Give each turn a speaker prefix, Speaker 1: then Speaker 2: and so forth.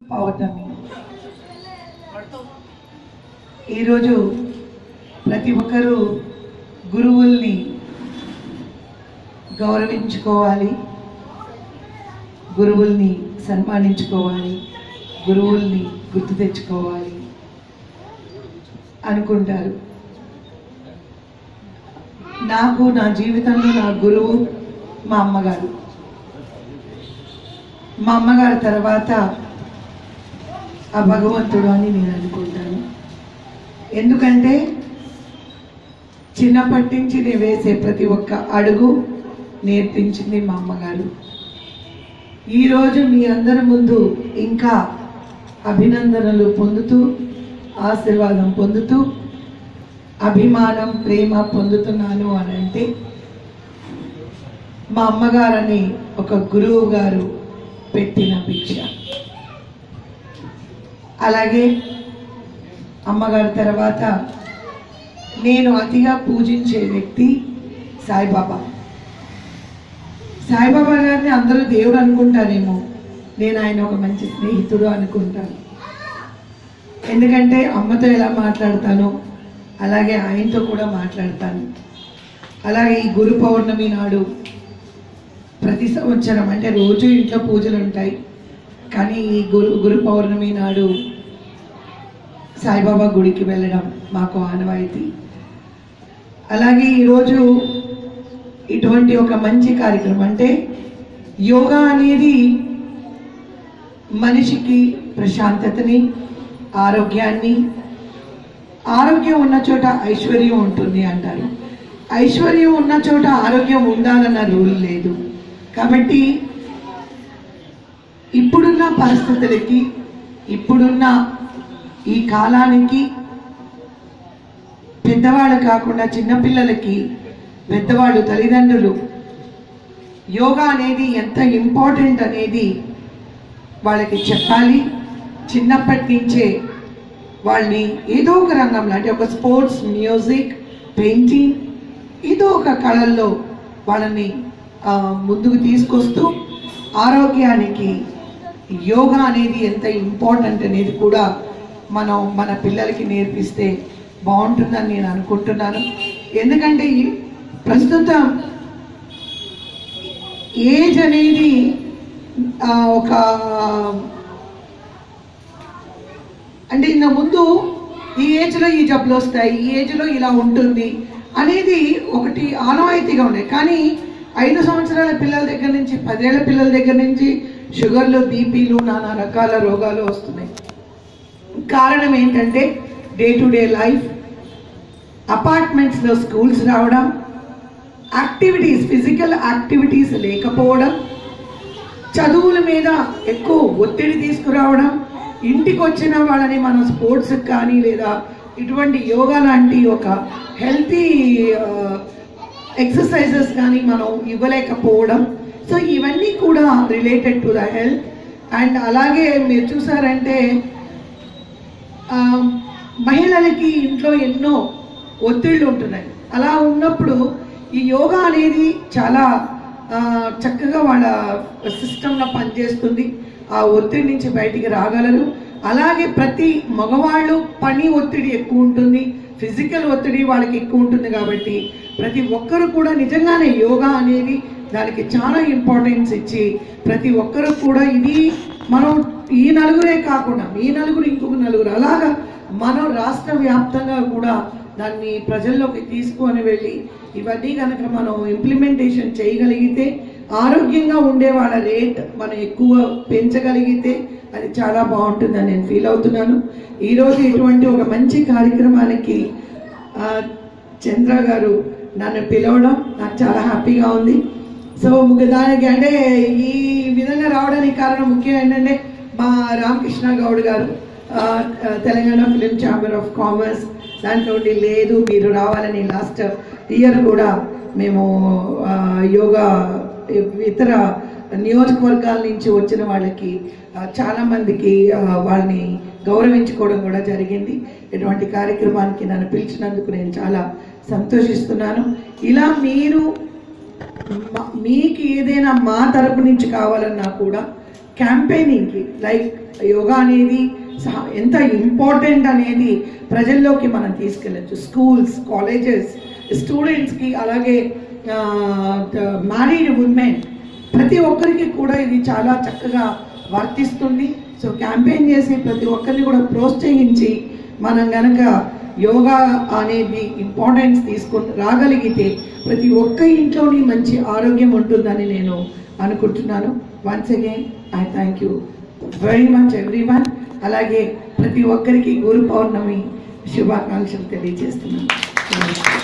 Speaker 1: పౌర్ణమి ఈరోజు ప్రతి ఒక్కరూ గురువుల్ని గౌరవించుకోవాలి గురువుల్ని సన్మానించుకోవాలి గురువుల్ని గుర్తు తెచ్చుకోవాలి అనుకుంటారు నాకు నా జీవితంలో నా గురువు మా అమ్మగారు మా అమ్మగారి తర్వాత ఆ భగవంతుడు అని నేను అనుకుంటాను ఎందుకంటే చిన్నప్పటి నుంచి నేను వేసే ప్రతి ఒక్క అడుగు నేర్పించింది మా అమ్మగారు ఈరోజు మీ అందరి ముందు ఇంకా అభినందనలు పొందుతూ ఆశీర్వాదం పొందుతూ అభిమానం ప్రేమ పొందుతున్నాను అని అంటే మా అమ్మగారని ఒక గురువు గారు పెట్టిన భిక్ష అలాగే అమ్మగారి తర్వాత నేను అతిగా పూజించే వ్యక్తి సాయిబాబా సాయిబాబా గారిని అందరూ దేవుడు అనుకుంటారేమో నేను ఆయన ఒక మంచి స్నేహితుడు అనుకుంటాను ఎందుకంటే అమ్మతో ఎలా మాట్లాడతానో అలాగే ఆయనతో కూడా మాట్లాడతాను అలాగే ఈ గురు పౌర్ణమి నాడు ప్రతి సంవత్సరం అంటే రోజు ఇంట్లో పూజలు ఉంటాయి కానీ ఈ గురు గురు పౌర్ణమి నాడు సాయిబాబా గుడికి వెళ్ళడం మాకు ఆనవాయితీ అలాగే ఈరోజు ఇటువంటి ఒక మంచి కార్యక్రమం అంటే యోగా అనేది మనిషికి ప్రశాంతతని ఆరోగ్యాన్ని ఆరోగ్యం ఉన్న చోట ఐశ్వర్యం ఉంటుంది అంటారు ఐశ్వర్యం ఉన్న చోట ఆరోగ్యం ఉండాలన్న రూల్ లేదు కాబట్టి ఇప్పుడున్న పరిస్థితులకి ఇప్పుడున్న ఈ కాలానికి పెద్దవాళ్ళు కాకుండా చిన్నపిల్లలకి పెద్దవాళ్ళు తల్లిదండ్రులు యోగా అనేది ఎంత ఇంపార్టెంట్ అనేది వాళ్ళకి చెప్పాలి చిన్నప్పటి నుంచే వాళ్ళని ఏదో ఒక రంగంలో అంటే ఒక స్పోర్ట్స్ మ్యూజిక్ పెయింటింగ్ ఏదో ఒక కళల్లో వాళ్ళని ఆ, ముందుకు తీసుకొస్తూ ఆరోగ్యానికి యోగా అనేది ఎంత ఇంపార్టెంట్ అనేది కూడా మనం మన పిల్లలకి నేర్పిస్తే బాగుంటుందని నేను అనుకుంటున్నాను ఎందుకంటే ఈ ప్రస్తుతం ఏజ్ అనేది ఆ, ఒక అంటే ఇంత ముందు ఈ ఏజ్లో ఈ జబ్బులు వస్తాయి ఈ ఏజ్లో ఇలా ఉంటుంది అనేది ఒకటి ఆనవాయితీగా ఉన్నాయి కానీ ఐదు సంవత్సరాల పిల్లల దగ్గర నుంచి పదేళ్ల పిల్లల దగ్గర నుంచి షుగర్లు బీపీలు నానా రకాల రోగాలు వస్తున్నాయి కారణం ఏంటంటే డే టు డే లైఫ్ అపార్ట్మెంట్స్లో స్కూల్స్ రావడం యాక్టివిటీస్ ఫిజికల్ యాక్టివిటీస్ లేకపోవడం చదువుల మీద ఎక్కువ ఒత్తిడి తీసుకురావడం ఇంటికి వచ్చిన వాళ్ళని మనం స్పోర్ట్స్ కానీ లేదా ఇటువంటి యోగా లాంటి ఒక హెల్తీ ఎక్సర్సైజెస్ కానీ మనం ఇవ్వలేకపోవడం సో ఇవన్నీ కూడా related to the health and అలాగే మీరు చూసారంటే ఆ, మహిళలకి ఇంట్లో ఎన్నో ఒత్తిళ్ళు ఉంటున్నాయి అలా ఉన్నప్పుడు ఈ యోగా అనేది చాలా ఆ, చక్కగా వాళ్ళ సిస్టంలో పనిచేస్తుంది ఆ ఒత్తిడి నుంచి బయటికి రాగలరు అలాగే ప్రతి మగవాళ్ళు పని ఒత్తిడి ఎక్కువ ఉంటుంది ఫిజికల్ ఒత్తిడి వాళ్ళకి ఎక్కువ ఉంటుంది కాబట్టి ప్రతి ఒక్కరు కూడా నిజంగానే యోగా అనేది దానికి చాలా ఇంపార్టెన్స్ ఇచ్చి ప్రతి ఒక్కరు కూడా ఇది మనం ఈ నలుగురే కాకుండా ఈ నలుగురు ఇంకొక నలుగురు అలాగా మనం రాష్ట్ర వ్యాప్తంగా కూడా దాన్ని ప్రజల్లోకి తీసుకొని వెళ్ళి ఇవన్నీ కనుక మనం ఇంప్లిమెంటేషన్ చేయగలిగితే ఆరోగ్యంగా ఉండే వాళ్ళ రేట్ మనం ఎక్కువ పెంచగలిగితే అది చాలా బాగుంటుందని నేను ఫీల్ అవుతున్నాను ఈరోజు ఇటువంటి ఒక మంచి కార్యక్రమానికి ఆ, చంద్ర గారు నన్ను పిలవడం నాకు చాలా హ్యాపీగా ఉంది సో ముఖ్య దానికి అంటే ఈ విధంగా రావడానికి కారణం ముఖ్యం ఏంటంటే మా రామకృష్ణ గౌడ్ గారు ఆ, ఆ, Telangana film chamber of commerce దాంట్లో ఉండి లేదు మీరు రావాలని లాస్ట్ ఇయర్ కూడా మేము ఆ, యోగా ఇతర నియోజకవర్గాల నుంచి వచ్చిన వాళ్ళకి ఆ, చాలా మందికి ఆ, వాళ్ళని గౌరవించుకోవడం కూడా జరిగింది ఇటువంటి కార్యక్రమానికి నన్ను పిలిచినందుకు నేను చాలా సంతోషిస్తున్నాను ఇలా మీరు మ- మీకు ఏదైనా మా తరపు నుంచి కావాలన్నా కూడా క్యాంపెయినింగ్కి లైక్ యోగా అనేది సహ- ఎంత ఇంపార్టెంట్ అనేది ప్రజల్లోకి మనం తీసుకెళ్ళచ్చు స్కూల్స్ కాలేజెస్ స్టూడెంట్స్కి అలాగే మ్యారీడ్ ఉమెన్ ప్రతి ఒక్కరికి కూడా ఇది చాలా చక్కగా వర్తిస్తుంది సో క్యాంపెయిన్ చేసి ప్రతి ఒక్కరిని కూడా ప్రోత్సహించి మనం గనక యోగా అనేది ఇంపార్టెన్స్ తీసుకొని రాగలిగితే ప్రతి ఒక్క ఇంట్లోని మంచి ఆరోగ్యం ఉంటుందని నేను అనుకుంటున్నాను once again I thank you very much everyone అలాగే ప్రతి ఒక్కరికి గురు పౌర్ణమి శుభాకాంక్షలు తెలియజేస్తున్నాను